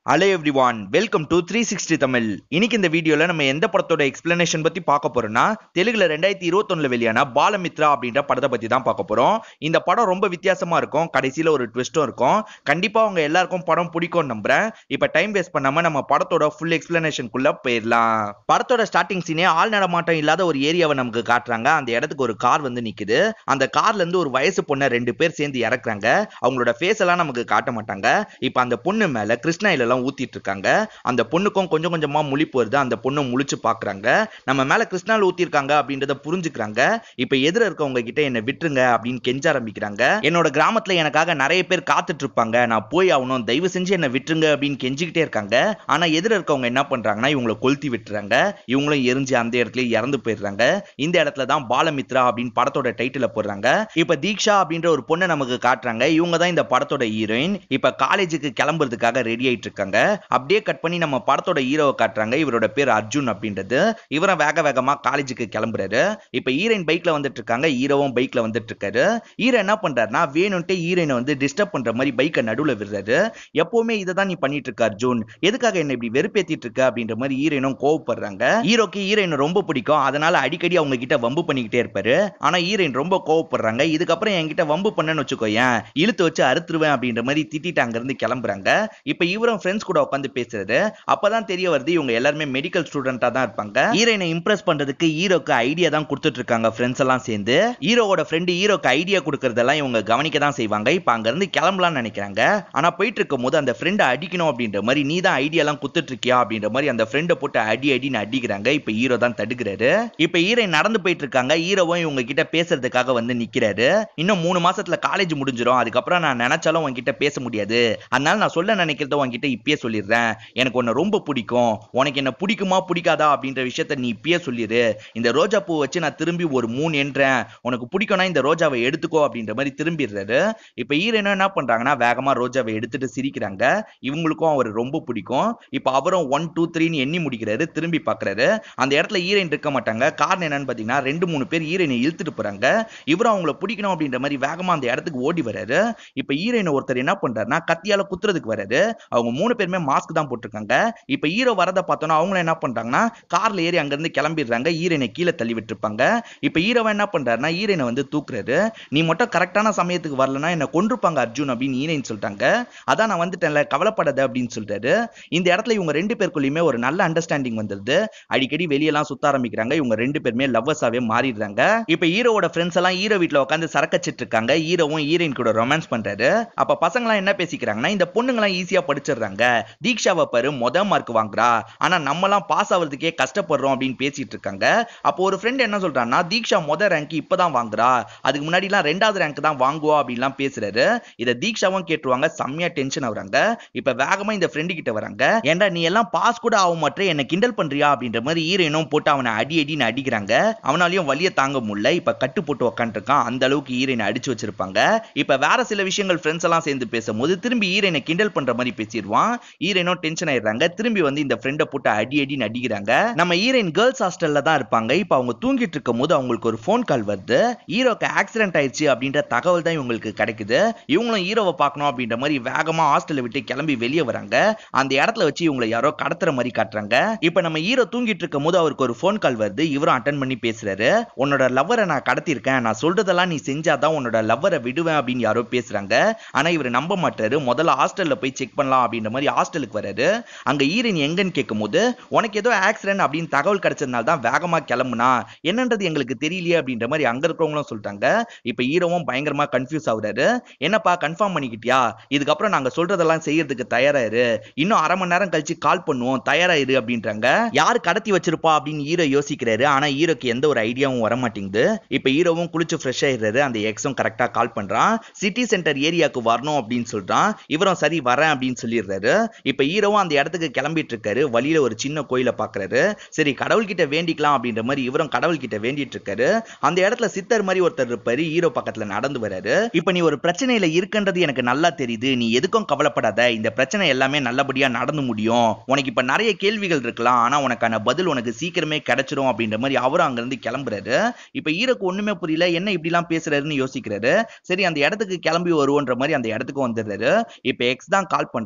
hello everyone welcome to three sixty Tamil இன்னைக்கு இந்த வீடியோல நம்ம எந்த படத்தோட எக்ஸ்பிளனேஷன் பத்தி பார்க்க போறோம்னா தெலுங்குல ரெண்டாயிரத்தி இருபத்தொன்னுல வெளியான பாலமித்ரா அப்படின்ற படத்தை பத்தி தான் பார்க்க போறோம் இந்த படம் ரொம்ப வித்தியாசமா இருக்கும் கடைசியில ஒரு ட்விஸ்டும் இருக்கும் கண்டிப்பா அவங்க எல்லாருக்கும் படம் பிடிக்கும் நம்புறேன் இப்ப டைம் வேஸ்ட் பண்ணாம நம்ம படத்தோட ஃபுல் எக்ஸ்பிளனேஷனுக்குள்ள போயிடலாம் படத்தோட ஸ்டார்டிங் சீனே ஆள் நடமாட்டம் இல்லாத ஒரு ஏரியாவை நமக்கு காட்டுறாங்க அந்த இடத்துக்கு ஒரு கார் வந்து நிக்குது அந்த கார்ல இருந்து ஒரு வயசு பொண்ணை ரெண்டு பேர் சேர்ந்து இறக்குறாங்க அவங்களோட ஃபேஸ் எல்லாம் நமக்கு காட்ட மாட்டாங்க இப்ப அந்த பொண்ணு மேல கிருஷ்ணாயில எல்லாம் ஊத்திட்டு இருக்காங்க அந்த பொண்ணுக்கும் கொஞ்சம் கொஞ்சமா முழிப்பு வருது அந்த பொண்ணு முழிச்சு பாக்குறாங்க நம்ம மேல கிருஷ்ணால் ஊத்திருக்காங்க அப்படின்றத புரிஞ்சுக்கிறாங்க இப்ப எதிர இருக்கவங்க கிட்ட என்ன விட்டுருங்க அப்படின்னு கெஞ்ச ஆரம்பிக்கிறாங்க என்னோட கிராமத்துல எனக்காக நிறைய பேர் காத்துட்டு இருப்பாங்க நான் போய் ஆகணும் தயவு செஞ்சு என்ன விட்டுருங்க அப்படின்னு கெஞ்சிக்கிட்டே இருக்காங்க ஆனா எதிர இருக்கவங்க என்ன பண்றாங்கன்னா இவங்களை கொளுத்தி விட்டுறாங்க இவங்களும் எரிஞ்சு அந்த இடத்துல இறந்து போயிடுறாங்க இந்த இடத்துல தான் பாலமித்ரா அப்படின்னு படத்தோட டைட்டில போடுறாங்க இப்ப தீக்ஷா அப்படின்ற ஒரு பொண்ணை நமக்கு காட்டுறாங்க இவங்க தான் இந்த படத்தோட ஹீரோயின் இப்ப காலேஜுக்கு கிளம்புறதுக்காக ரெடி ஆயிட்டு இருக்காங்க அப்படியே கட் பண்ணி நம்ம படத்தோட ஹீரோவை காட்டுறாங்க இவரோட பேர் அர்ஜுன் அப்படின்றது இவரும் வேக வேகமா காலேஜுக்கு கிளம்புறாரு இப்ப ஹீரோயின் பைக்ல வந்துட்டு இருக்காங்க ஹீரோவும் பைக்ல வந்துட்டு இருக்காரு ஹீரோ என்ன பண்றாருன்னா வேணும்ட்டு ஹீரோயினை வந்து டிஸ்டர்ப் பண்ற மாதிரி பைக்கை நடுவுல விடுறாரு எப்பவுமே இதை தான் நீ பண்ணிட்டு இருக்க அர்ஜுன் எதுக்காக என்ன இப்படி வெறுப்பேத்திட்டு இருக்க அப்படின்ற மாதிரி ஹீரோயினும் கோவப்படுறாங்க ஹீரோக்கு ஹீரோயின் ரொம்ப பிடிக்கும் அதனால அடிக்கடி அவங்க கிட்ட வம்பு பண்ணிக்கிட்டே இருப்பாரு ஆனா ஹீரோயின் ரொம்ப கோவப்படுறாங்க இதுக்கப்புறம் என்கிட்ட வம்பு பண்ணன்னு வச்சுக்கோயேன் இழுத்து வச்சு அறுத்துருவேன் அப்படின்ற மாதிரி திட்டிட்டு அங்க இருந்து கிளம்புறாங்க இப்ப இவரும் ஃப்ரெண்ட்ஸ் கூட உட்காந்து பேசுறது அப்பதான் தெரிய வருது இவங்க எல்லாருமே மெடிக்கல் ஸ்டூடெண்டா தான் இருப்பாங்க ஹீரோயினை இம்ப்ரெஸ் பண்றதுக்கு ஹீரோக்கு ஐடியா தான் கொடுத்துட்டு இருக்காங்க ஃப்ரெண்ட்ஸ் எல்லாம் சேர்ந்து ஹீரோவோட ஃப்ரெண்டு ஹீரோக்கு ஐடியா கொடுக்கறதெல்லாம் இவங்க கவனிக்க தான் செய்வாங்க இப்ப அங்க இருந்து கிளம்பலாம்னு நினைக்கிறாங்க ஆனா போயிட்டு இருக்கும் போது அந்த ஃப்ரெண்டை அடிக்கணும் அப்படின்ற மாதிரி நீ தான் ஐடியா எல்லாம் குத்துட்டு இருக்கியா அப்படின்ற மாதிரி அந்த ஃப்ரெண்டை போட்டு அடி அடின்னு அடிக்கிறாங்க இப்ப ஹீரோ தான் தடுக்கிறாரு இப்ப ஹீரோயின் நடந்து போயிட்டு இருக்காங்க ஹீரோவும் இவங்க கிட்ட பேசுறதுக்காக வந்து நிக்கிறாரு இன்னும் மூணு மாசத்துல காலேஜ் முடிஞ்சிடும் அதுக்கப்புறம் நான் நினைச்சாலும் உன்கிட்ட பேச முடியாது அதனால நான் சொல்ல நினைக்கிறத உன்கிட்ட இப்பயே சொல்லிடுறேன் எனக்கு உன்னை ரொம்ப பிடிக்கும் உனக்கு என்ன பிடிக்குமா பிடிக்காதா அப்படின்ற விஷயத்த நீ இப்பயே சொல்லிடு இந்த ரோஜா பூ வச்சு நான் திரும்பி ஒரு மூணு என்றேன் உனக்கு பிடிக்கும்னா இந்த ரோஜாவை எடுத்துக்கோ அப்படின்ற மாதிரி திரும்பிடுறாரு இப்ப ஹீரோயின் என்ன பண்றாங்கன்னா வேகமா ரோஜாவை எடுத்துட்டு சிரிக்கிறாங்க இவங்களுக்கும் அவர் ரொம்ப பிடிக்கும் இப்ப அவரும் ஒன் டூ த்ரீன்னு எண்ணி முடிக்கிறாரு திரும்பி பாக்குறாரு அந்த இடத்துல ஹீரோயின் இருக்க மாட்டாங்க காரணம் என்னன்னு பாத்தீங்கன்னா ரெண்டு மூணு பேர் ஹீரோயினை இழுத்துட்டு போறாங்க இவரும் அவங்கள பிடிக்கணும் அப்படின்ற மாதிரி வேகமா அந்த இடத்துக்கு ஓடி வராரு இப்ப ஹீரோயின் ஒருத்தர் என்ன பண்றாருன்னா கத்தியால குத்துறதுக்கு வராரு அவங்க மூணு பேருமே மாஸ்க் தான் போட்டிருக்காங்க இப்ப ஹீரோ வரத பார்த்தோன்னா அவங்களும் என்ன பண்றாங்கன்னா கார்ல ஏறி அங்க இருந்து கிளம்பிடுறாங்க ஹீரோயினை கீழே தள்ளி விட்டுருப்பாங்க இப்ப ஹீரோவை என்ன பண்றாருன்னா ஹீரோயினை வந்து தூக்குறாரு நீ மட்டும் கரெக்டான சமயத்துக்கு வரலன்னா என்ன கொண்டிருப்பாங்க அர்ஜுன் அப்படின்னு ஹீரோயின் சொல்லிட்டாங்க அதான் நான் வந்துட்டேன்ல கவலைப்படாத அப்படின்னு சொல்றாரு இந்த இடத்துல இவங்க ரெண்டு பேருக்குள்ளயுமே ஒரு நல்ல அண்டர்ஸ்டாண்டிங் வந்துருது அடிக்கடி வெளியெல்லாம் சுத்த ஆரம்பிக்கிறாங்க இவங்க ரெண்டு பேருமே லவ்வர்ஸாவே மாறிடுறாங்க இப்ப ஹீரோவோட ஃப்ரெண்ட்ஸ் எல்லாம் ஹீரோ வீட்ல உட்காந்து சரக்கச்சிட்டு இருக்காங்க ஹீரோவும் ஹீரோயின் கூட ரொமான்ஸ் பண்றாரு அப்ப பசங்களாம் என்ன பேசிக்கிறாங்கன்னா இந்த பொண்ணுங்களாம் ஈஸியா படிச்சிடுறாங்க தீக்ஷாவை பாரு மொத மார்க் வாங்குறா ஆனா நம்மலாம் பாஸ் ஆகிறதுக்கே கஷ்டப்படுறோம் அப்படின்னு பேசிட்டு இருக்காங்க அப்போ ஒரு ஃப்ரெண்ட் என்ன சொல்றான்னா தீக்ஷா மொத ரேங்க் இப்பதான் வாங்குறா அதுக்கு முன்னாடி எல்லாம் ரெண்டாவது ரேங்க் தான் வாங்குவா அப்படின்லாம் பேசுறாரு இதை தீக்ஷாவும் கேட்டுருவாங்க செம்மையா டென்ஷன் ஆகுறாங்க இப்ப வேகமா இந்த ஃப்ரெண்டு கிட்ட வராங்க ஏன்டா நீ எல்லாம் பாஸ் கூட ஆக மாட்டே என்ன கிண்டல் பண்றியா அப்படின்ற மாதிரி ஹீரோயினும் போட்டு அவனை அடி அடின்னு அடிக்கிறாங்க அவனாலையும் வலிய தாங்க முடியல இப்ப கட்டு போட்டு உக்காந்துருக்கான் அந்த அளவுக்கு ஹீரோயினை அடிச்சு வச்சிருப்பாங்க இப்ப வேற சில விஷயங்கள் ஃப்ரெண்ட்ஸ் எல்லாம் சேர்ந்து பேசும்போது திரும்பி ஹீரோயினை கிண்டல் பண்ற மாதிரி பேசிடுவான் ஹீரோயினும் டென்ஷன் ஆயிடுறாங்க திரும்பி வந்து இந்த ஃப்ரெண்டை போட்டு அடி அடின்னு அடிக்கிறாங்க நம்ம ஹீரோயின் கேர்ள்ஸ் ஹாஸ்டல்ல தான் இருப்பாங்க இப்ப அவங்க தூங்கிட்டு இருக்கும் போது அவங்களுக்கு ஒரு ஃபோன் கால் வருது ஹீரோக்கு ஆக்சிடென்ட் ஆயிடுச்சு அப்படின்ற தகவல் தான் இவங்களுக்கு கிடைக்குது இவங்களும் ஹீரோவை பார்க்கணும் அப்படின்ற மாதிரி வேகமா ஹாஸ்டலை விட்டு கிளம்பி வெளியே வராங்க அந்த இடத்துல வச்சு இவங்களை யாரோ கடத்துற மாதிரி காட்டுறாங்க இப்ப நம்ம ஹீரோ தூங்கிட்டு இருக்கும் போது அவருக்கு ஒரு ஃபோன் கால் வருது இவரும் அட்டன் பண்ணி பேசுறாரு உன்னோட லவ்வரை நான் கடத்திருக்கேன் நான் சொல்றதெல்லாம் நீ செஞ்சாதான் உன்னோட லவ்வரை விடுவேன் அப்படின்னு யாரோ பேசுறாங்க ஆனா இவர் நம்ப மாட்டாரு முதல்ல ஹாஸ்டல்ல போய் செக் பண்ணலாம் அப்படின்ற மாதிரி ஹாஸ்டலுக்கு வராரு அங்க ஈரன் எங்கன்னு கேட்கும்போது உனக்கு ஏதோ ஆக்சிடென்ட் அப்படின்னு தகவல் கிடைச்சதுனால தான் வேகமா கிளம்புனா என்னன்றது எங்களுக்கு தெரியலையே அப்படின்ற மாதிரி அங்க இருக்கிறவங்களும் சொல்லிட்டாங்க இப்ப ஹீரோவும் பயங்கரமா கன்ஃபியூஸ் ஆகுறாரு என்னப்பா கன்ஃபார்ம் பண்ணிக்கிட்டியா இதுக்கப்புறம் நாங்க சொல்றதெல்லாம் செய்யறதுக்கு தயாராயிரு இன்னும் அரை மணி நேரம் கழிச்சு கால் பண்ணுவோம் தயாராயிரு அப்படின்றாங்க யாரு கடத்தி வச்சிருப்பா அப்படின்னு ஹீரோ யோசிக்கிறாரு ஆனா ஹீரோக்கு எந்த ஒரு ஐடியாவும் வர மாட்டேங்குது இப்ப ஹீரோவும் குளிச்சு ஃப்ரெஷ் ஆயிடுறாரு அந்த எக்ஸும் கரெக்டா கால் பண்றான் சிட்டி சென்டர் ஏரியாக்கு வரணும் அப்படின்னு சொல்றான் இவரும் சரி வரேன் அப்படின்னு சொல்லிடுறாரு இப்ப ஹீரோவும் அந்த இடத்துக்கு கிளம்பிட்டு இருக்காரு வழியில ஒரு சின்ன கோயிலை பாக்குறாரு சரி கடவுள்கிட்ட வேண்டிக்கலாம் அப்படின்ற மாதிரி இவரும் கடவுள் கிட்ட வேண்டிட்டு இருக்காரு அந்த இடத்துல சித்தர் மாதிரி ஒருத்தர் இருப்பாரு ஹீரோ பக்கத்துல நடந்து வராரு இப்ப நீ ஒரு பிரச்சனையில இருக்குன்றது எனக்கு நல்லா தெரியுது நீ எதுக்கும் கவலைப்படாத இந்த பிரச்சனை எல்லாமே நல்லபடியா நடந்து முடியும் உனக்கு இப்ப நிறைய கேள்விகள் இருக்கலாம் ஆனா உனக்கான பதில் உனக்கு சீக்கிரமே கிடைச்சிரும் அப்படின்ற மாதிரி அவரும் அங்க இருந்து கிளம்புறாரு இப்ப ஹீரோக்கு ஒண்ணுமே புரியல என்ன இப்படி எல்லாம் பேசுறாருன்னு யோசிக்கிறாரு சரி அந்த இடத்துக்கு கிளம்பி வருவோன்ற மாதிரி அந்த இடத்துக்கு வந்துடுறாரு இப்ப எக்ஸ் தான் கால் பண்றான் உனக்கு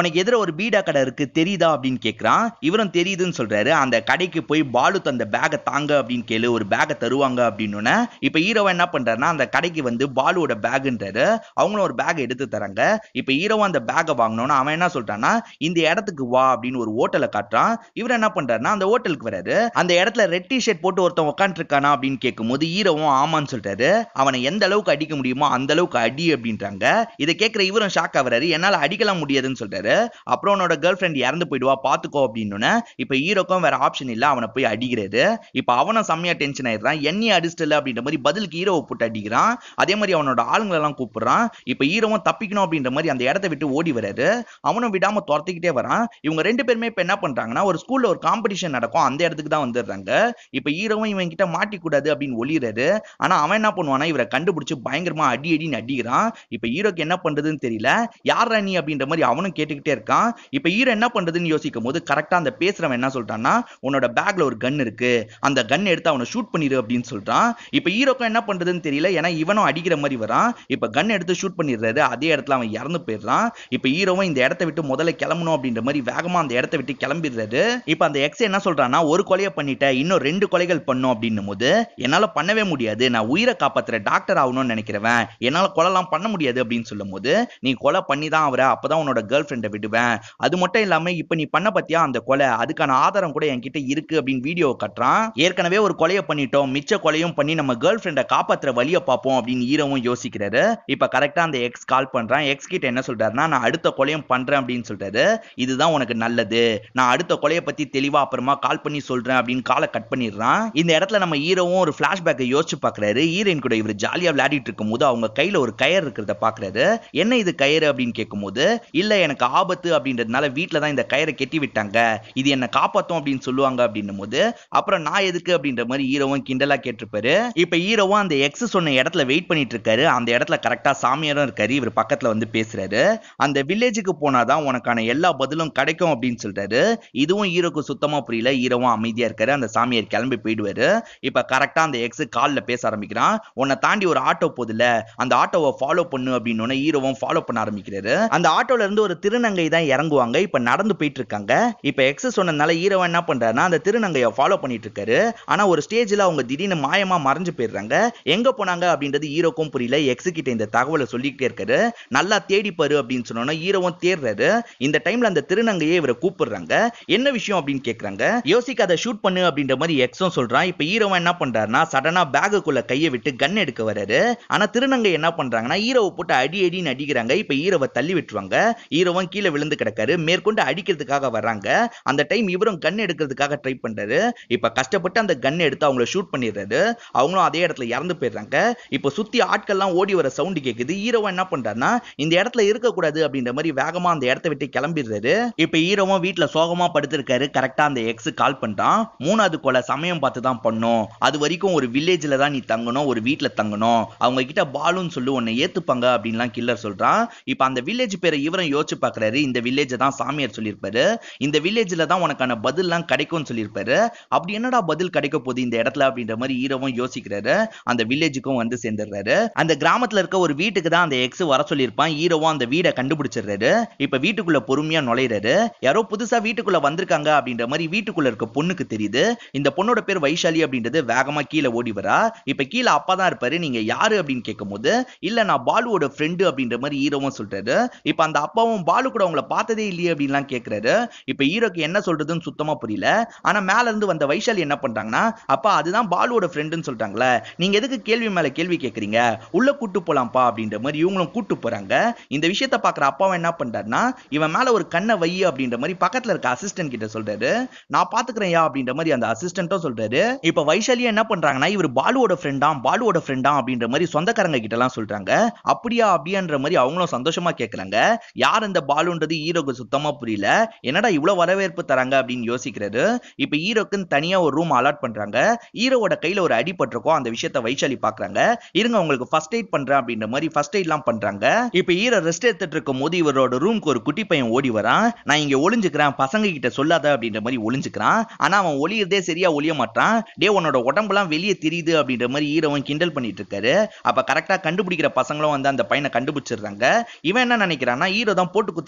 உனக்கு எதிர ஒரு பீடா கடை இருக்கு தெரியுதா அப்படின்னு கேக்குறான் இவரும் தெரியுதுன்னு சொல்றாரு அந்த கடைக்கு போய் பாலு தந்த பேக்கை தாங்க அப்படின்னு கேளு ஒரு பேக்கை தருவாங்க அப்படின்னு இப்ப ஹீரோவா என்ன பண்றாருன்னா அந்த கடைக்கு வந்து பாலுவோட பேக்ன்றாரு அவங்களும் ஒரு பேக் எடுத்து தராங்க இப்ப ஹீரோவா அந்த பேக்கை வாங்கணும்னு அவன் என்ன சொல்றான்னா இந்த இடத்துக்கு வா அப்படின்னு ஒரு ஹோட்டலை காட்டுறான் இவர் என்ன பண்றாருன்னா அந்த ஹோட்டலுக்கு வராரு அந்த இடத்துல ரெட் டி ஷர்ட் போட்டு ஒருத்தன் உட்காந்துருக்கானா அப்படின்னு கேட்கும்போது ஹீரோவும் ஆமான்னு சொல்றாரு அவனை எந்த அளவுக்கு அடிக்க முடியுமோ அந்த அளவுக்கு அடி அப்படின்றாங்க இதை கேட்கிற இவரும் ஷாக் ஆகுறாரு என்னால அடிக்கலாம் முடியாதுன்னு சொல்றாரு அப்புறம் அவனோட கேர்ள் ஃப்ரெண்ட் இறந்து போயிடுவா பாத்துக்கோ அப்படின்னு இப்ப ஹீரோக்கும் வேற ஆப்ஷன் இல்ல அவனை போய் அடிக்கிறாரு இப்ப அவனும் செம்மையா டென்ஷன் ஆயிடுறான் என்னைய அடிச்சிட்டல அப்படின்ற மாதிரி பதிலுக்கு ஹீரோவை போட்டு அடிக்கிறான் அதே மாதிரி அவனோட ஆளுங்களை எல்லாம் கூப்பிடுறான் இப்ப ஹீரோவும் தப்பிக்கணும் அப்படின்ற மாதிரி அந்த இடத்த விட்டு ஓடி வராரு அவனும் விடாம துரத்திக்கிட்டே வரான் இவங்க ரெண்டு பேருமே இப்ப என்ன பண்றாங்கன்னா ஒரு ஸ்கூல்ல ஒரு காம்படிஷன் நடக்கும் அந்த இடத்துக்கு தான் வந்துடுறாங்க இப்ப ஹீரோவும் இவன் கிட்ட மாட்டிக்கூடாது அப்படின்னு ஒளிறாரு ஆனா அவன் என்ன பண்ணுவானா இவரை கண்டுபிடிச்சு பயங்கரமா அடி அடின்னு அடிக்கிறான் இப்ப ஹீரோக்கு என்ன பண்றதுன்னு தெரியல யாரா நீ அப்படின்ற மாதிரி அவனும் கேட்டுக்கிட்டே இருக்கான் இப்ப ஹீரோ என்ன பண்றதுன்னு யோசிக்கும் போது கரெக்டா அந்த பேசுறவன் என்ன சொல்றான்னா உன்னோட பேக்ல ஒரு கன் இருக்கு அந்த கன் எடுத்து அவனை ஷூட் பண்ணிரு அப்படின்னு சொல்றான் இப்ப ஹீரோக்கும் என்ன பண்றதுன்னு தெரியல ஏன்னா இவனும் அடிக்கிற மாதிரி வரான் இப்ப கன் எடுத்து ஷூட் பண்ணிடுறாரு அதே இடத்துல அவன் இறந்து போயிடுறான் இப்ப ஹீரோவும் இந்த இடத்த விட்டு முதல்ல கிளம்பணும் அப்படின்ற மாதிரி வேகமா அந்த இடத்த விட்டு கிளம்பிடுறாரு இப்ப அந்த எக்ஸ் என்ன சொல்றான்னா ஒரு கொலையை பண்ணிட்ட இன்னும் ரெண்டு கொலைகள் பண்ணும் அப்படின்னும் போது என்னால பண்ணவே முடியாது நான் உயிரை காப்பாத்துற டாக்டர் ஆகணும்னு நினைக்கிறவன் என்னால கொலைலாம் பண்ண முடியாது அப்படின்னு சொல்லும் போது நீ கொலை பண்ணி தான் அவரை அப்பதான் உன்னோட கேர்ள் ஃப்ரெண்டை விடுவேன் அது மட்டும் இல்லாம இப்ப நீ பண்ண பத்தியா அந்த கொலை அதுக்கான ஆதாரம் கூட என்கிட்ட இருக்கு அப்படின்னு வீடியோ கட்டுறான் ஏற்கனவே ஒரு கொலையை பண்ணிட்டோம் மிச்ச கொலையும் பண்ணி நம்ம கேர்ள் ஃப்ரெண்டை காப்பாத்துற வழியை பார்ப்போம் அப்படின்னு ஹீரோவும் யோசிக்கிறாரு இப்ப கரெக்டா அந்த எக்ஸ் கால் பண்றான் எக்ஸ் கிட்ட என்ன சொல்றாருன்னா நான் அடுத்த கொலையும் பண்றேன் அப்படின்னு சொல்றாரு இதுதான் உனக்கு நல்லது நான் அடுத்த கொலையை பத்தி தெளிவா அப்புறமா கால் பண்ணி சொல்றேன் அப்படின்னு காலை கட் பண்ணிடுறான் இந்த இடத்துல நம்ம ஹீரோவும் ஒரு பிளாஷ்பேக்கை யோசிச்சு பாக்குறாரு ஹீரோயின் கூட இவர் ஜாலியா விளையாடிட்டு இருக்கும் போது அவங்க கையில ஒரு கயர் இருக்கிறத பாக்குறாரு என்ன இது கயிறு அப்படின்னு கேட்கும்போது இல்ல எனக்கு ஆபத்து அப்படின்றதுனால வீட்டுல தான் இந்த கயிறை கெட்டி விட்டாங்க இது என்ன காப்பாத்தும் அப்படின்னு சொல்லுவாங்க அப்படின்னும் போது அப்புறம் நான் எதுக்கு அப்படின்ற மாதிரி ஹீரோவும் கிண்டலா கேட்டிருப்பாரு இப்ப ஹீரோவும் அந்த எக்ஸ் சொன்ன இடத்துல வெயிட் பண்ணிட்டு இருக்காரு அந்த இடத்துல கரெக்டா சாமியாரும் இருக்காரு இவர் பக்கத்துல வந்து பேசுறாரு அந்த வில்லேஜுக்கு போனாதான் உனக்கான எல்லா பதிலும் கிடைக்கும் அப்படின்னு சொல்றாரு இதுவும் ஹீரோக்கு சுத்தமா புரியல ஹீரோவும் அமைதியா இருக்காரு அந்த சாமியார் கிளம்பி போயிடுவாரு இப்ப கரெக்டா அந்த எக்ஸ் கால்ல பேச ஆரம்பிக்கிறான் உன்னை தாண்டி ஒரு ஆட்டோ போகுதுல அந்த ஆட்டோவை ஃபாலோ பண்ணு அப்படின்னு ஹீரோவும் ஃபாலோ பண்ண ஆரம்பிக்கிறாரு அந்த ஆட்டோல இருந்து ஒரு திருநங்கை தான் இறங்குவாங்க இப்ப நடந்து போயிட்டு இருக்காங்க இப்ப எக்ஸ் சொன்னதுனால ஹீரோ என்ன பண்றாருன்னா அந்த திருநங்கையை ஃபாலோ பண்ணிட்டு இருக்காரு ஆனா ஒரு ஸ்டேஜ்ல அவங்க திடீர்னு மாயமா மறைஞ்சு போயிடுறாங்க எங்க போனாங்க அப்படின்றது ஹீரோக்கும் புரியல எக்ஸ் கிட்ட இந்த தகவலை சொல்லிக்கிட்டே இருக்காரு நல்லா தேடி பாரு அப்படின்னு சொன்னோன்னா ஹீரோவும் தேடுறாரு இந்த டைம்ல அந்த திருநங்கையை இவரை கூப்பிடுறாங்க என்ன விஷயம் அப்படின்னு கேக்குறாங்க யோசிக்க அதை ஷூட் பண்ணு அப்படின்ற மாதிரி எக்ஸும் சொல்றான் இப்ப ஹீரோவன் என்ன பண்றாருன்னா சடனா பேகுக்குள்ள கையை விட்டு கன் எடுக்க வராரு ஆனா திருநங்கை என்ன பண்றாங்கன்னா ஹீரோவை போட்டு அடி அடின்னு அடிக்கிறாங்க இப்ப ஹீரோவை தள்ளி விட்டுருவாங்க ஹீரோவும் கீழே விழுந்து கிடக்காரு மேற்கொண்டு அடிக்கிறதுக்காக வர்றாங்க அந்த டைம் இவரும் கன் எடுக்கிறதுக்காக ட்ரை பண்றாரு இப்ப கஷ்டப்பட்டு அந்த கன் எடுத்து அவங்கள ஷூட் பண்ணிடுறாரு அவங்களும் அதே இடத்துல இறந்து போயிடுறாங்க இப்போ சுத்தி ஆட்கள்லாம் ஓடி வர சவுண்ட் கேக்குது ஹீரோவா என்ன பண்றாருன்னா இந்த இடத்துல இருக்கக்கூடாது அப்படின்ற மாதிரி வேகமா அந்த இடத்த விட்டு கிளம்பிடுறாரு இப்ப ஹீரோவும் வீட்டுல சோகமா படுத்திருக்காரு கரெக்டா அந்த எக்ஸ் கால் பண்றான் மூணாவது கொலை சமயம் பார்த்து தான் பண்ணும் அது வரைக்கும் ஒரு வில்லேஜ்ல தான் நீ தங்கணும் ஒரு வீட்டுல தங்கணும் அவங்க கிட்ட பாலுன்னு சொல்லி உன்னை ஏத்துப்பாங்க அப்படின்லாம் கில்லர் சொல்றான் இப்ப அந்த வில்லேஜ் பேரை இவரும் யோசிச்சு பாக்குறாரு இந்த வில்லேஜ் தான் சாமியார் சொல்லியிருப்பாரு இந்த வில்லேஜ்ல தான் உனக்கான பதில்லாம் கிடைக்கும்னு சொல்லியிருப்பாரு அப்படி என்னடா பதில் கிடைக்க போகுது இந்த இடத்துல அப்படின்ற மாதிரி ஹீரோவும் யோசிக்கிறாரு அந்த வில்லேஜுக்கும் வந்து சேர்ந்துடுறாரு அந்த கிராமத்துல இருக்க ஒரு வீட்டுக்கு தான் அந்த எக்ஸ் வர சொல்லியிருப்பான் ஹீரோவும் அந்த வீடை கண்டுபிடிச்சிடுறாரு இப்ப வீட்டுக்குள்ள பொறுமையா நுழையிறாரு யாரோ புதுசா வீட்டுக்குள்ள வந்திருக்காங்க அப்படின்ற மாதிரி வீட்டுக்குள்ள இருக்க பொண்ணுக்கு தெரியுது இந்த பொண்ணோட பேர் வைஷாலி அப்படின்றது வேகமா கீழே ஓடி வரா இப்ப கீழே அப்பா தான் இருப்பாரு நீங்க யாரு அப்படின்னு கேட்கும்போது இல்ல நான் பாலுவோட ஃப்ரெண்டு அப்படின்ற மாதிரி ஹீரோவும் சொல்றாரு இப்ப அந்த அப்பாவும் பாலு கூட உங்களை பார்த்ததே இல்லையே அப்படின்லாம் கேக்குறாரு இப்ப ஹீரோக்கு என்ன சொல்றதுன்னு சுத்தமா புரியல ஆனா மேல இருந்து வந்த வைஷாலி என்ன பண்றாங்கன்னா அப்பா அதுதான் பாலுவோட ஃப்ரெண்டுன்னு சொல்றாங்களே நீங்க எதுக்கு கேள்வி மேல கேள்வி கேக்குறீங்க உள்ள கூட்டு போலாம்ப்பா அப்படின்ற மாதிரி இவங்களும் கூட்டு போறாங்க இந்த விஷயத்த பாக்குற அப்பாவும் என்ன பண்றாருன்னா இவன் மேல ஒரு கண்ணை வை அப்படின்ற மாதிரி பக்கத்துல இருக்க அசிஸ்டன்ட் கிட்ட சொல்றாரு நான் பாத்துக்கிறேன்யா அப்படின்ற மாதிரி அந்த அசிஸ்டன்ட்டும் சொல்றாரு இப்ப வைஷாலியா என்ன பண்றாங்கன்னா இவர் பாலுவோட ஃப்ரெண்டா பாலுவோட ஃப்ரெண்டா அப்படின்ற மாதிரி சொந்தக்காரங்க கிட்ட எல்லாம் சொல்றாங்க அப்படியா அப்படின்ற மாதிரி அவங்களும் சந்தோஷமா கேக்குறாங்க யார் இந்த பாலுன்றது ஹீரோக்கு சுத்தமா புரியல என்னடா இவ்வளவு வரவேற்பு தராங்க அப்படின்னு யோசிக்கிறாரு இப்ப ஹீரோக்குன்னு தனியா ஒரு ரூம் அலாட் பண்றாங்க ஹீரோவோட கையில ஒரு அடி பட்டிருக்கோம் அந்த விஷயத்த வைஷாலி பாக்குறாங்க இருங்க உங்களுக்கு ஃபர்ஸ்ட் எய்ட் பண்றேன் அப்படின்ற மாதிரி ஃபர்ஸ்ட் எய்ட்லாம் பண்றாங்க இப்ப ஹீரோ ரெஸ்ட் எடுத்துட்டு இருக்கும் போது இவரோட ரூம்க்கு ஒரு குட்டி பையன் ஓடி வரான் நான் இங்க ஒளிஞ்சுக்கிறேன் பசங்க கிட்ட சொல்லாத அப்படின்ற மாதிரி ஒளிஞ்சுக்கிறான் ஆனா அவன் ஒளியறதே சரியா ஒளிய மாட்டான் டே உன்னோட உடம்புலாம் வெளியே தெரியுது அப்படின்ற மாதிரி ஹீரோவும் கிண்டல் பண்ணிட்டு இருக்காரு அப்ப கரெக்டா கண்டுபிடிக்கிற பசங்களும் வந்து அந்த பையனை கண்டுபிடிச்சிடுறாங்க இவன் என்ன நினைக்கிறான்னா ஹீரோ தான் போட்டு குத்துருக்காரு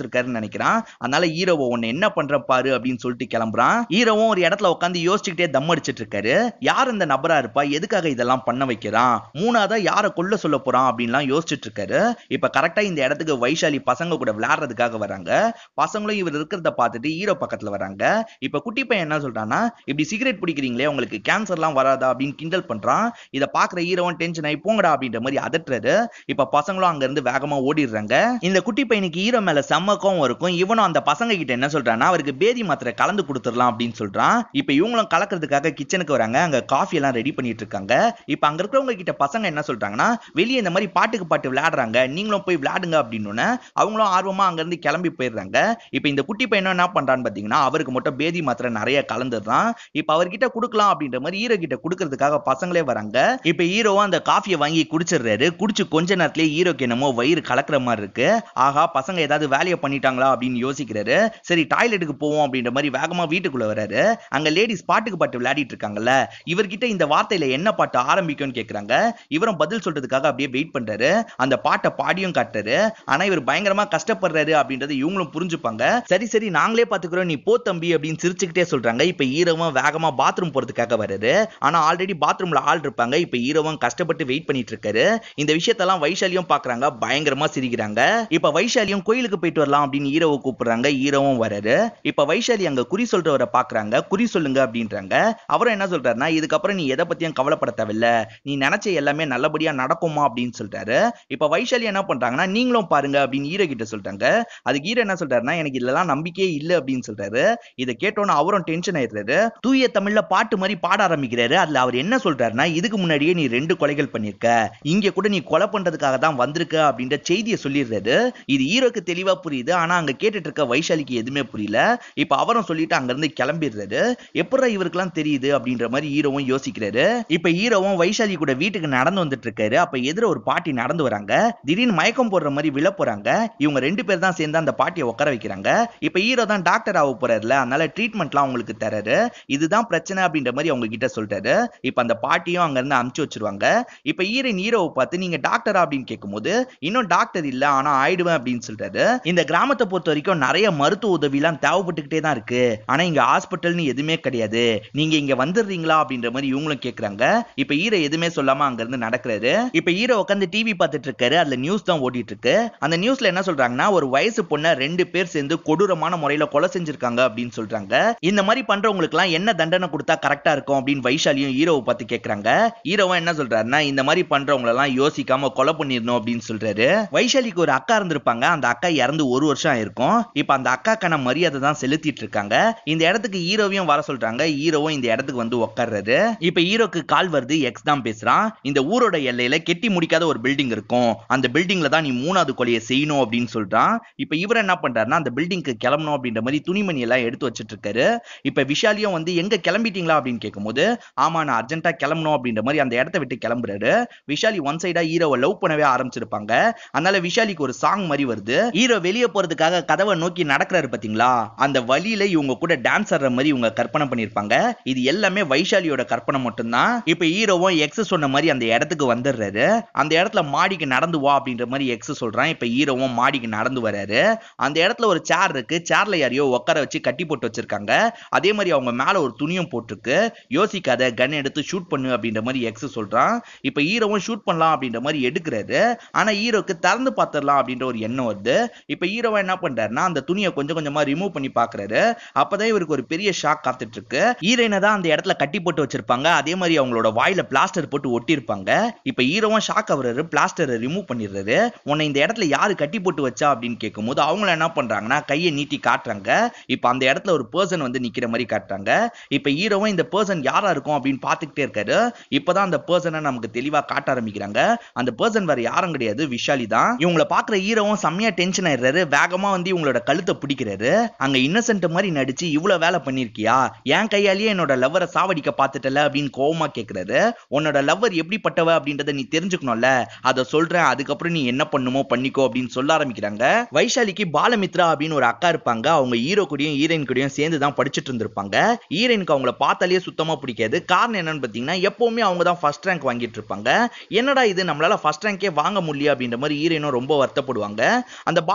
இருக்காருன்னு நினைக்கிறான் அதனால ஹீரோவை உன்னை என்ன பண்ற பாரு அப்படின்னு சொல்லிட்டு கிளம்புறான் ஹீரோவும் ஒரு இடத்துல உட்காந்து யோசிச்சுக்கிட்டே தம் அடிச்சிட்டு இருக்காரு யார் இந்த நபரா இருப்பா எதுக்காக இதெல்லாம் பண்ண வைக்கிறான் மூணாவதா யாரை கொல்ல சொல்ல போறான் அப்படின்லாம் யோசிச்சுட்டு இருக்காரு இப்ப கரெக்டா இந்த இடத்துக்கு வைஷாலி பசங்க கூட விளையாடுறதுக்காக வராங்க பசங்களும் இவர் இருக்கிறத பார்த்துட்டு ஹீரோ பக்கத்துல வராங்க இப்ப குட்டி பையன் என்ன சொல்றான்னா இப்படி சிகரெட் பிடிக்கிறீங்களே உங்களுக்கு கேன்சர்லாம் வராதா அப்படின்னு கிண்டல் பண்றான் இதை பாக்குற ஹீரோவும் டென்ஷன் ஆகி போங்கடா அப்படின்ற மாதிரி அதட்டுறாரு இப்ப பசங்களும் அங்க இருந்து வேகமா ஓடிடுறாங்க இந்த குட்டி பையனுக்கு ஹீரோ மேல செம்ம கோவம் இருக்கும் இவனும் அந்த பசங்க கிட்ட என்ன சொல்றான்னா அவருக்கு பேதி மாத்திரை கலந்து கொடுத்துடலாம் அப்படின்னு சொல்றான் இப்ப இவங்களும் கலக்கிறதுக்காக கிச்சனுக்கு வராங்க அங்க காஃபி எல்லாம் ரெடி பண்ணிட்டு இருக்காங்க இப்ப அங்க இருக்கிறவங்க கிட்ட பசங்க என்ன சொல்றாங்கன்னா வெளியே இந்த மாதிரி பாட்டுக்கு பாட்டு விளையாடுறாங்க நீங்களும் போய் விளையாடுங்க அப்படின்னு அவங்களும் ஆர்வமா அங்க இருந்து கிளம்பி போயிடுறாங்க இப்ப இந்த குட்டி பையனும் என்ன பண்றான்னு பாத்தீங்கன்னா அவருக்கு மட்டும் பேதி மாத்திரை நிறைய கலந்துடுறான் இப்ப அவர்கிட்ட கொடுக்கலாம் அப்படின்ற மாதிரி ஹீரோ கிட்ட கொடுக்கறதுக்காக பசங்களே வராங்க இப்ப ஹீரோவும் அந்த காஃபியை வாங்கி குடிச்சிடுறாரு குடிச்சு கொஞ்ச நேரத்திலே ஹீரோக்கு என்னமோ வயிறு கலக்குற மாதிரி இருக்கு ஆஹா பசங்க ஏதாவது வேலையை பண்ணிட்டாங்களா அப்படின்னு யோசிக்கிறாரு சரி டாய்லெட்டுக்கு போவோம் அப்படின்ற மாதிரி வேகமா வீட்டுக்குள்ள வராரு அங்க லேடிஸ் பாட்டுக்கு பாட்டு விளையாடிட்டு இருக்காங்கல்ல இவர்கிட்ட இந்த வார்த்தையில என்ன பாட்டு ஆரம்பிக்கும்னு கேக்குறாங்க இவரும் பதில் சொல்றதுக்காக அப்படியே வெயிட் பண்றாரு அந்த பாட்டை பாடியும் காட்டுறாரு ஆனா இவர் பயங்கரமா கஷ்டப்படுறாரு அப்படின்றத இவங்களும் புரிஞ்சுப்பாங்க சரி சரி நாங்களே பாத்துக்கிறோம் நீ போ தம்பி அப்படின்னு சிரிச்சுக்கிட்டே சொல்றாங்க இப்ப ஹீரோவும் வேகமா பாத்ரூம் போறதுக்காக வருது ஆனா ஆல்ரெடி பாத்ரூம்ல ஆள் இருப்பாங்க இப்ப ஹீரோவும் கஷ்டப்பட்டு வெயிட் பண்ணிட்டு இருக்காரு இந்த விஷயத்தெல்லாம் வைஷாலியும் பாக்குறாங்க பயங்கரமா சிரிக்கிறாங்க இப்ப வைஷாலியும் கோயிலுக்கு போயிட்டு வரலாம் அப்படின்னு ஹீரோவை கூப்பிடுறாங்க ஹீரோவும் வராரு இப்ப வைஷாலி அங்க குறி சொல்றவரை பாக்குறாங்க குறி சொல்லுங்க அப்படின்றாங்க அவரும் என்ன சொல்றாருன்னா இதுக்கப்புறம் நீ எதை பத்தியும் கவலைப்பட தேவையில்ல நீ நினைச்ச எல்லாமே நல்லபடியா நடக்குமா அப்படின்னு சொல்றாரு இப்ப வைஷாலி என்ன பண்றாங்கன்னா நீங்களும் பாருங்க அப்படின்னு ஹீரோ கிட்ட சொல்றாங்க அதுக்கு ஹீரோ என்ன சொல்றாருன்னா எனக்கு இதெல்லாம் நம்பிக்கையே இல்ல அப்படின்னு சொல்றாரு இதை கேட்டோன்னு அவரும் டென்ஷன் ஆயிடுறாரு தூய தமிழ்ல பாட்டு மாதிரி பாட ஆரம்பிக்கிறாரு அதுல அவர் என்ன சொல்றாருன்னா இதுக்கு முன்னாடியே நீ ரெண்டு கொலைகள் பண்ணிருக்க இங்க கூட நீ கொலை பண்றதுக்காக தான் வந்திருக்க அப்படின்ற செய்தியை சொல்லிடுறாரு இது ஹீரோக்கு தெளிவா புரியுது ஆனா அங்க கேட்டுட்டு இருக்க வைஷாலிக்கு எதுவுமே புரியல இப்ப அவரும் சொல்லிட்டு அங்க இருந்து கிளம்பிடுறாரு எப்படா இவருக்கெல்லாம் தெரியுது அப்படின்ற மாதிரி ஹீரோவும் யோசிக்கிறாரு இப்ப ஹீரோவும் வைஷாலி கூட வீட்டுக்கு நடந்து வந்துட்டு இருக்காரு அப்ப எதிர ஒரு பாட்டி நடந்து வராங்க திடீர்னு மயக்கம் போடுற மாதிரி விழ போறாங்க இவங்க ரெண்டு பேர் தான் சேர்ந்து அந்த பாட்டியை உட்கார வைக்கிறாங்க இப்ப ஹீரோ தான் டாக்டர் ஆக போறாருல அதனால ட்ரீட்மெண்ட்லாம் உங்களுக்கு தராரு இதுதான் பிரச்சனை அப்படின்ற மாதிரி அவங்க கிட்ட சொல்றாரு இப்ப அந்த பாட்டியும் அங்க இருந்து அமுச்சு வச்சிருவாங்க இப்ப ஹீரோயின் ஹீரோவை பார்த்து நீங்க டாக்டரா அப்படின்னு கேட்கும்போது இன்னும் டாக்டர் இல்ல ஆனா ஆயிடுவேன் அப்படின்னு சொல்றாரு இந்த கிராமத்தை பொறுத்த வரைக்கும் நிறைய மருத்துவ உதவி எல்லாம் தேவைப்பட்டுக்கிட்டே தான் இருக்கு ஆனா இங்க ஹாஸ்பிட்டல்னு எதுவுமே கிடையாது நீங்க இங்க வந்துடுறீங்களா அப்படின்ற மாதிரி இவங்களும் கேக்குறாங்க இப்ப ஹீரோ எதுவுமே சொல்லாம அங்க இருந்து நடக்கிறாரு இப்ப ஹீரோ உட்காந்து டிவி பார்த்துட்டு இருக்காரு அதுல நியூஸ் தான் ஓடிட்டு இருக்கு அந்த நியூஸ்ல என்ன சொல்றாங்கன்னா ஒரு வயசு பொண்ணை ரெண்டு பேர் சேர்ந்து கொடூரமான முறையில கொலை செஞ்சிருக்காங்க அப்படின்னு சொல்றாங்க இந்த மாதிரி பண்றவங்களுக்கு எல்லாம் என்ன தண்டனை கொடுத்தா கரெக்டா இருக்கும் அப்படின்னு வைஷாலியும் ஹீரோவை பார்த்து கேக்குறாங்க ஹீரோவும் என்ன சொல்றாருன்னா இந்த மாதிரி பண்றவங்க எல்லாம் யோசிக்காம கொலை பண்ணிடணும் அப்படின்னு சொல்றாரு வைஷாலிக்கு ஒரு அக்கா இருந்திருப்பாங்க அந்த அக்கா இறந்து ஒரு வருஷம் ஆயிருக்கும் இப்ப அந்த அக்காக்கான மரியாதை தான் செலுத்திட்டு இருக்காங்க இந்த இடத்துக்கு ஹீரோவையும் வர சொல்றாங்க ஹீரோவும் இந்த இடத்துக்கு வந்து உட்கார்றாரு இப்ப ஹீரோக்கு கால் வருது எக்ஸ் தான் பேசுறான் இந்த ஊரோட எல்லையில கெட்டி முடிக்காத ஒரு பில்டிங் இருக்கும் அந்த பில்டிங்ல தான் நீ மூணாவது கொலையை செய்யணும் அப்படின்னு சொல்றான் இப்ப இவர் என்ன பண்றாருன்னா அந்த பில்டிங்க்கு கிளம்பணும் அப்படின்ற மாதிரி துணிமணி எல்லாம் எடுத்து வச்சிட்டு இருக்காரு இப்ப விஷாலியும் வந்து எங்க கிளம்பிட்டீங்களா அப்படின்னு கேட்கும்போது ஆமா நான் அர்ஜென்ட்டா கிளம்பணும் அப்படின்ற மாதிரி அந்த இடத்த விட்டு கிளம்புறாரு விஷாலி ஒன் சைடா ஹீரோவை லவ் பண்ணவே ஆரம்பிச்சிருப்பாங்க அதனால விஷாலிக்கு ஒரு சாங் மாதிரி வருது ஹீரோ வெளியே போறதுக்காக கதவை நோக்கி நடக்கிறாரு பாத்தீங்களா அந்த வழியில இவங்க கூட டான்ஸ் ஆடுற மாதிரி இவங்க கற்பனை பண்ணிருப்பாங்க இது எல்லாமே வைஷாலியோட கற்பனை மட்டும்தான் இப்ப ஹீரோவும் எக்ஸ் சொன்ன மாதிரி அந்த இடத்துக்கு வந்துடுறாரு அந்த இடத்துல மாடிக்கு நடந்து வா அப்படின்ற மாதிரி எக்ஸ் சொல்றான் இப்ப ஹீரோவும் மாடிக்கு நடந்து வராரு அந்த இடத்துல ஒரு சேர் இருக்கு சேர்ல யாரையோ உட்கார வச்சு கட்டி போட்டு வச்சிருக்காங்க அதே மாதிரி அவங்க மேல ஒரு துணியும் போட்டிருக்கு யோசிக்காத கன் எடுத்து ஷூட் பண்ணு அப்படின்ற மாதிரி எக்ஸ் சொல்றான் இப்ப ஹீரோவும் ஷூட் பண்ணலாம் அப்படின்ற மாதிரி எடுக்கிறாரு ஆனா ஹீரோக்கு திறந்து பார்த்துடலாம் அப்படின்ற ஒரு எண்ணம் வருது இப்ப ஹீரோவா என்ன பண்றாருன்னா அந்த துணியை கொஞ்சம் கொஞ்சமா ரிமூவ் பண்ணி பாக்குறாரு அப்பதான் இவருக்கு ஒரு பெரிய ஷாக் காத்துட்டு இருக்கு ஹீரோயினை தான் அந்த இடத்துல கட்டி போட்டு வச்சிருப்பாங்க அதே மாதிரி அவங்களோட வாயில பிளாஸ்டர் போட்டு ஒட்டியிருப்பாங்க இப்ப ஹீரோவும் ஷாக் ஆகுறாரு பிளாஸ்டரை ரிமூவ் பண்ணிடுறாரு உன்னை இந்த இடத்துல யாரு கட்டி போட்டு வச்சா அப்படின்னு கேட்கும்போது அவங்கள என்ன பண்றாங்கன்னா கையை நீட்டி காட்டுறாங்க இப்ப அந்த இடத்துல ஒரு பர்சன் வந்து நிக்கிற மாதிரி காட்டுறாங்க இப்ப ஹீரோவும் இந்த பர்சன் யாரா இருக்கும் அப்படின்னு பாத்துக்கிட்டே இருக்காரு இப்பதான் அந்த பர்சனை நமக்கு தெளிவா காட்ட ஆரம்பிக்கிறாங்க அந்த பர்சன் வேற யாரும் கிடையாது விஷாலி தான் இவங்கள பாக்குற ஹீரோவும் செம்மையா டென்ஷன் ஆயிடுறாரு வேகமா வந்து இவங்களோட கழுத்தை பிடிக்கிறாரு அங்க இன்னசென்ட் மாதிரி நடிச்சு இவ்வளவு வேலை பண்ணிருக்கியா என் கையாலேயே என்னோட லவ்வரை சாவடிக்க பாத்துட்டல அப்படின்னு கோவமா கேக்குறாரு உன்னோட லவ்வர் எப்படிப்பட்டவ அப்படின்றத நீ தெரிஞ்சுக்கணும்ல அதை சொல்றேன் அதுக்கப்புறம் நீ என்ன பண்ணுமோ பண்ணிக்கோ அப்படின்னு சொல்ல ஆரம்பிக்கிறாங்க வைஷாலிக்கு பாலமித்ரா அப்படின்னு ஒரு அக்கா இருப்பாங்க அவங்க ஹீரோ கூடயும் ஹீரோயின் கூடயும் சேர்ந்து தான் படிச்சுட்டு இருந்திருப்பாங்க ஹீரோயினுக்கு அவங்கள பார்த்தாலே சுத்தமா பிடிக்காது காரணம் என்னன்னு பாத்தீங்கன்னா எப்பவுமே அவங்க தான் ஃபர்ஸ்ட் ரேங்க் வாங்கிட்டு இருப்பாங்க என்னடா இது நம்மளால ஃபர்ஸ்ட் ரேங்கே வாங்க முடியல அப்படின்ற மாதிரி ஹீரோயினும் ரொம்ப வருத்தப்படுவாங்க அந்த பாலமித்ரா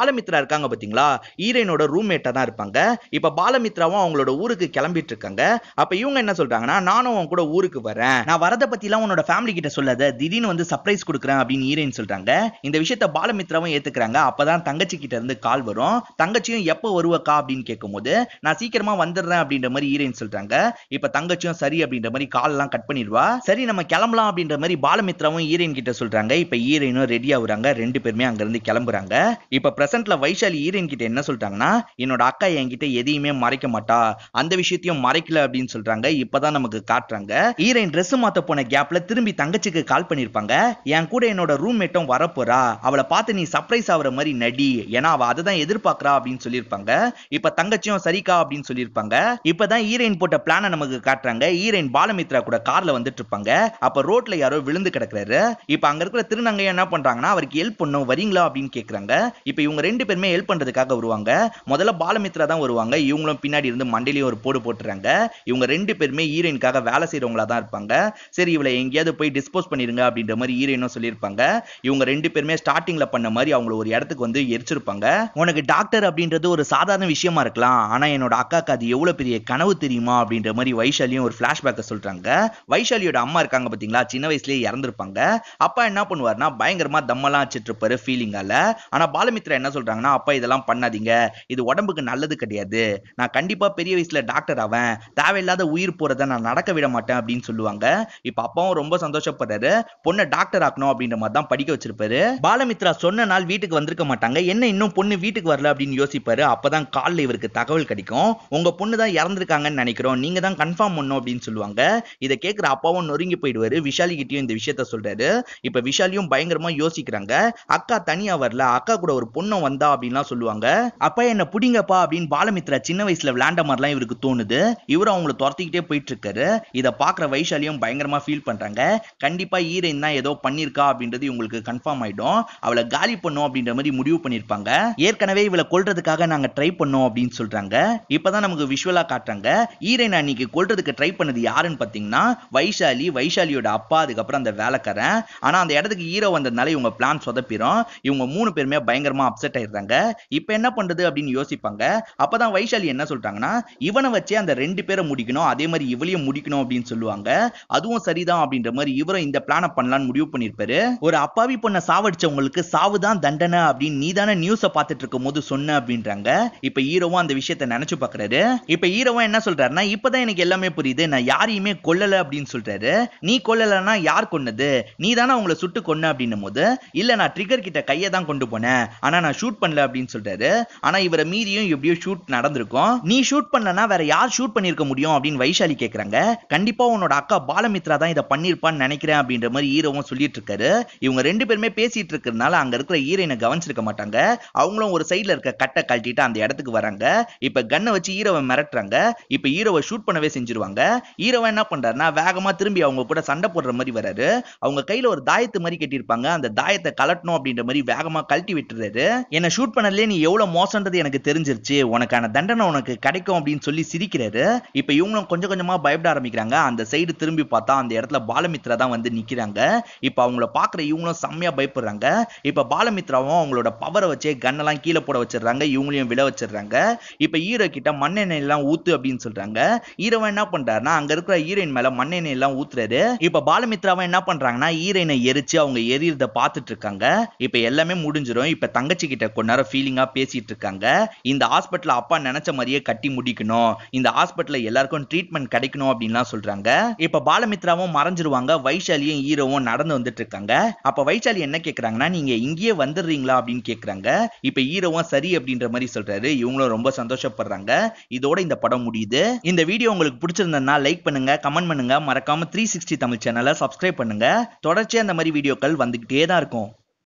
இருக்காங்க பாத்தீங்களா ஹீரோயினோட ரூம்மேட்டா தான் இருப்பாங்க இப்ப பாலமித்ராவும் அவங்களோட ஊருக்கு கிளம்பிட்டு இருக்காங்க அப்ப இவங்க என்ன சொல்றாங்கன்னா நானும் உன் கூட ஊருக்கு வரேன் நான் வரத பத்தி எல்லாம் உன்னோட ஃபேமிலி கிட்ட சொல்லாத திடீர்னு வந்து சர்ப்ரைஸ் கொடுக்குறேன் அப்படின்னு ஹீரோயின் சொல்றாங்க இந்த விஷயத்த பாலமித்ராவும் ஏத்துக்கிறாங்க அப்பதான் தங்கச்சி கிட்ட இருந்து கால் வரும் தங்கச்சியும் எப்போ வருவக்கா அப்படின்னு கேட்கும்போது நான் சீக்கிரமா வந்துடுறேன் அப்படின்ற மாதிரி ஹீரோயின் சொல்றாங்க இப்ப தங்கச்சியும் சரி அப்படின்ற மாதிரி கால் எல்லாம் கட் பண்ணிடுவா சரி நம்ம கிளம்பலாம் அப்படின்ற மாதிரி பாலமித்ராவும் ஹீரோயின் கிட்ட சொல்றாங்க இப்ப ஹீரோயினும் ரெடி ஆகுறாங்க ரெண்டு பேருமே அங்க இருந்து கிளம்புறாங்க இப்ப பிரசன்ட்ல வைஷாலி ஹீரோயின் கிட்ட என்ன சொல்றாங்கன்னா என்னோட அக்கா என்கிட்ட எதையுமே மறைக்க மாட்டா அந்த விஷயத்தையும் மறைக்கல அப்படின்னு சொல்றாங்க இப்பதான் நமக்கு காட்டுறாங்க ஹீரோயின் Dress மாத்த போன கேப்ல திரும்பி தங்கச்சிக்கு கால் பண்ணிருப்பாங்க என் கூட என்னோட ரூம்மேட்டும் வரப்போறா அவளை பார்த்து நீ சர்ப்ரைஸ் ஆகுற மாதிரி நடி ஏன்னா அவ அதுதான் எதிர்பார்க்கறா அப்படின்னு சொல்லியிருப்பாங்க இப்ப தங்கச்சியும் சரிக்கா அப்படின்னு சொல்லியிருப்பாங்க இப்பதான் ஹீரோயின் போட்ட பிளான நமக்கு காட்டுறாங்க ஹீரோயின் பாலமித்ரா கூட கார்ல வந்துட்டு இருப்பாங்க அப்ப ரோட்ல யாரோ விழுந்து கிடக்குறாரு இப்ப அங்க இருக்கிற திருநங்கையும் என்ன பண்றாங்கன்னா அவருக்கு ஹெல்ப் பண்ணும் வரீங்களா அப்படின்னு கேக்குறாங்க இப்ப இவங்க ரெண்டு பேருமே ஹெல்ப் பண்றதுக்காக வருவாங்க முதல்ல பாலமித்ரா தான் வருவாங்க இவங்களும் பின்னாடி இருந்து மண்டையிலேயே ஒரு போடு போட்டுறாங்க இவங்க ரெண்டு பேருமே ஹீரோயினுக்காக வேலை செய்யறவங்களா தான் இருப்பாங்க சரி இவளை எங்கேயாவது போய் டிஸ்போஸ் பண்ணிருங்க அப்படின்ற மாதிரி ஹீரோயினும் சொல்லியிருப்பாங்க இவங்க ரெண்டு பேருமே ஸ்டார்டிங்ல பண்ண மாதிரி அவங்கள ஒரு இடத்துக்கு வந்து எரிச்சிருப்பாங்க உனக்கு டாக்டர் அப்படின்றது ஒரு சாதாரண விஷயமா இருக்கலாம் ஆனா என்னோட அக்காக்கு அது எவ்வளவு பெரிய கனவு தெரியுமா அப்படின்ற மாதிரி வைஷாலியும் ஒரு பிளாஷ்பேக்க சொல்றாங்க வைஷாலியோட அம்மா இருக்காங்க பாத்தீங்களா சின்ன வயசுலயே இறந்திருப்பாங்க அப்பா என்ன பண்ணுவாருன்னா பயங்கரமா தம்மெல்லாம் வச்சிட்டு இருப்பாரு ஃபீலிங்கால ஆனா பாலமித்ரா என்ன சொல்றாங்கன்னா அப்பா இதெல்லாம் பண்ணாதீங்க இது உடம்புக்கு நல்லது கிடையாது நான் கண்டிப்பா பெரிய வயசுல டாக்டர் ஆவேன் தேவையில்லாத உயிர் போறதை நான் நடக்க விட மாட்டேன் அப்படின்னு சொல்லுவாங்க இப்ப அப்பாவும் ரொம்ப சந்தோஷப்படுறாரு பொண்ணை டாக்டர் ஆக்கணும் அப்படின்ற மாதிரி தான் படிக்க வச்சிருப்பாரு பாலமித்ரா சொன்ன நாள் வீட்டுக்கு வந்திருக்க மாட்டாங்க என்ன இன்னும் பொண்ணு வீட்டுக்கு வரல அப்படின்னு யோசிப்பாரு அப்பதான் கால்ல இவருக்கு தகவல் கிடைக்கும் உங்க பொண்ணு தான் இறந்திருக்காங்கன்னு நினைக்கிறோம் நீங்க தான் கன்ஃபார்ம் பண்ணும் அப்படின்னு சொல்லுவாங்க இதை கேட்கிற அப்பாவும் நொறுங்கி போயிடுவாரு விஷாலி கிட்டயும் இந்த விஷயத்த சொல்றாரு இப்ப விஷாலியும் பயங்கரமா யோசிக்கிறாங்க அக்கா தனியா வரல அக்கா கூட ஒரு பொண்ணு வந்தா அப்படின்லாம் சொல்லுவாங்க அப்பா என்ன புடிங்கப்பா அப்படின்னு பாலமித்ரா சின்ன வயசுல விளையாண்ட மாதிரிலாம் இவருக்கு தோணுது இவரும் அவங்கள துரத்திக்கிட்டே போயிட்டு இருக்காரு இதை பாக்குற வைஷாலியும் பயங்கரமா ஃபீல் பண்றாங்க கண்டிப்பா ஹீரோயின் தான் ஏதோ பண்ணிருக்கா அப்படின்றது இவங்களுக்கு கன்ஃபார்ம் ஆயிடும் அவளை காலி பண்ணும் அப்படின்ற மாதிரி முடிவு பண்ணிருப்பாங்க ஏற்கனவே இவளை கொல்றதுக்காக நாங்க ட்ரை பண்ணோம் அப்படின்னு சொல்றாங்க இப்பதான் நமக்கு விஷுவலா காட்டுறாங்க ஹீரோயின் அன்னைக்கு கொல்றதுக்கு ட்ரை பண்ணது யாருன்னு பாத்தீங்கன்னா வைஷாலி வைஷாலியோட அப்பா அதுக்கப்புறம் அந்த வேலைக்காரன் ஆனா அந்த இடத்துக்கு ஹீரோ வந்ததுனால இவங்க பிளான் சொதப்பிரும் இவங்க மூணு பேருமே பயங்கரமா அப்செட் ஆயிடுறாங்க இப்ப என்ன பண்றது அப்படின்னு யோசிப்பாங்க அப்பதான் வைஷாலி என்ன சொல்றாங்கன்னா இவனை வச்சே அந்த ரெண்டு பேரை முடிக்கணும் அதே மாதிரி இவளையும் முடிக்கணும் அப்படின்னு சொல்லுவாங்க அதுவும் சரிதான் அப்படின்ற மாதிரி இவரும் இந்த பிளான பண்ணலாம்னு முடிவு பண்ணிருப்பாரு ஒரு அப்பாவி பொண்ணை சாவடிச்சவங்களுக்கு சாவுதான் தண்டனை அப்படின்னு நீ தானே நியூஸ பார்த்துட்டு இருக்கும் போது சொன்ன அப்படின்றாங்க இப்ப ஹீரோவும் அந்த விஷயத்த நினைச்சு பாக்குறாரு இப்ப ஹீரோவும் என்ன சொல்றாருன்னா இப்பதான் எனக்கு எல்லாமே புரியுது நான் யாரையுமே கொல்லல அப்படின்னு சொல்றாரு நீ கொல்லலன்னா யார் கொன்னது நீ தானே அவங்கள சுட்டு கொன்ன அப்படின்னும் போது இல்ல நான் ட்ரிகர் கிட்ட கையை தான் கொண்டு போனேன் ஆனா நான் ஷூட் பண்ணல அப்படின்னு சொல்றாரு ஆனா இவரை மீறியும் எப்படியோ ஷூட் நடந்திருக்கும் நீ ஷூட் பண்ணலனா வேற யார் ஷூட் பண்ணிருக்க முடியும் அப்படின்னு வைஷாலி கேக்குறாங்க கண்டிப்பா உன்னோட அக்கா பாலமித்ரா தான் இதை பண்ணிருப்பான்னு நினைக்கிறேன் அப்படின்ற மாதிரி ஹீரோவும் சொல்லிட்டு இருக்காரு இவங்க ரெண்டு பேருமே பேசிட்டு இருக்கிறதுனால அங்க இருக்கிற ஹீரோயினை கவனிச்சிருக்க மாட்டாங்க அவங்களும் ஒரு சைடுல இருக்க கட்டை கழட்டிட்டு அந்த இடத்துக்கு வராங்க இப்ப கன்னை வச்சு ஹீரோவை மிரட்டுறாங்க இப்ப ஹீரோவை ஷூட் பண்ணவே செஞ்சிருவாங்க ஹீரோவை என்ன பண்றாருன்னா வேகமா திரும்பி அவங்க கூட சண்டை போடுற மாதிரி வராரு அவங்க கையில ஒரு தாயத்து மாதிரி கட்டியிருப்பாங்க அந்த தாயத்தை கலட்டணும் அப்படின்ற மாதிரி வேகமா கழட்டி விட்டுறாரு என்ன ஷூட் பண்ணதுலேயே நீ எவ்வளவு மோசம்ன்றது எனக்கு தெரிஞ்சிருச்சு உனக்கான தண்டனை உனக்கு கிடைக்கும் அப்படின்னு சொல்லி சிரிக்கிறாரு இப்ப இவங்களும் கொஞ்சம் கொஞ்சமா பயப்பட ஆரம்பிக்கிறாங்க அந்த சைடு திரும்பி பார்த்தா அந்த இடத்துல பாலமித்ரா தான் வந்து நிக்கிறாங்க இப்ப அவங்கள பாக்குற இவங்களும் செம்மையா பயப்படுறாங்க இப்ப பாலமித்ராவும் அவங்களோட பவரை வச்சே கன்னெல்லாம் கீழே போட வச்சிடுறாங்க இவங்களையும் விழ வச்சிடுறாங்க இப்ப ஹீரோ கிட்ட மண்ணெண்ணெய் எல்லாம் ஊத்து அப்படின்னு சொல்றாங்க ஹீரோவன் என்ன பண்றாருன்னா அங்க இருக்கிற ஹீரோயின் மேல மண்ணெண்ணெய் எல்லாம் ஊத்துறாரு இப்ப பாலமித்ராவன் என்ன பண்றாங்கன்னா ஹீரோயினை எரிச்சு அவங்க எரியறத பார்த்துட்டு இருக்காங்க இப்ப எல்லாமே முடிஞ்சிரும் இப்ப தங்கச்சி கிட்ட கொஞ்ச நேரம் ஃபீலிங்கா பேசிட்டு இருக்காங்க இந்த ஹாஸ்பிட்டல் அப்பா நினைச்ச மாதிரியே கட்டி முடிக்கணும் இந்த ஹாஸ்பிட்டல்ல எல்லாருக்கும் ட்ரீட்மெண்ட் கிடைக்கணும் அப்படின்லாம் சொல்றாங்க இப்ப பாலமித்ராவும் மறைஞ்சிருவாங்க வைஷாலியும் ஹீரோவும் நடந்து வந்துட்டு இருக்காங்க அப்ப வைஷாலி என்ன கேக்குறாங்கன்னா நீங்க இங்கேயே வந்துடுறீங்களா அப்படின்னு கேக்குறாங்க இப்ப ஹீரோவும் சரி அப்படின்ற மாதிரி சொல்றாரு இவங்களும் ரொம்ப சந்தோஷப்படுறாங்க இதோட இந்த படம் முடியுது இந்த வீடியோ உங்களுக்கு பிடிச்சிருந்ததுன்னா லைக் பண்ணுங்க கமெண்ட் பண்ணுங்க மறக்காம த்ரீ சிக்ஸ்டி தமிழ் சேனலை சப்ஸ்கிரைப் பண்ணுங்க தொடர்ச்சியா அந்த மாதிரி வீடியோக்கள் வந்துகிட்டே தான் இருக்கும்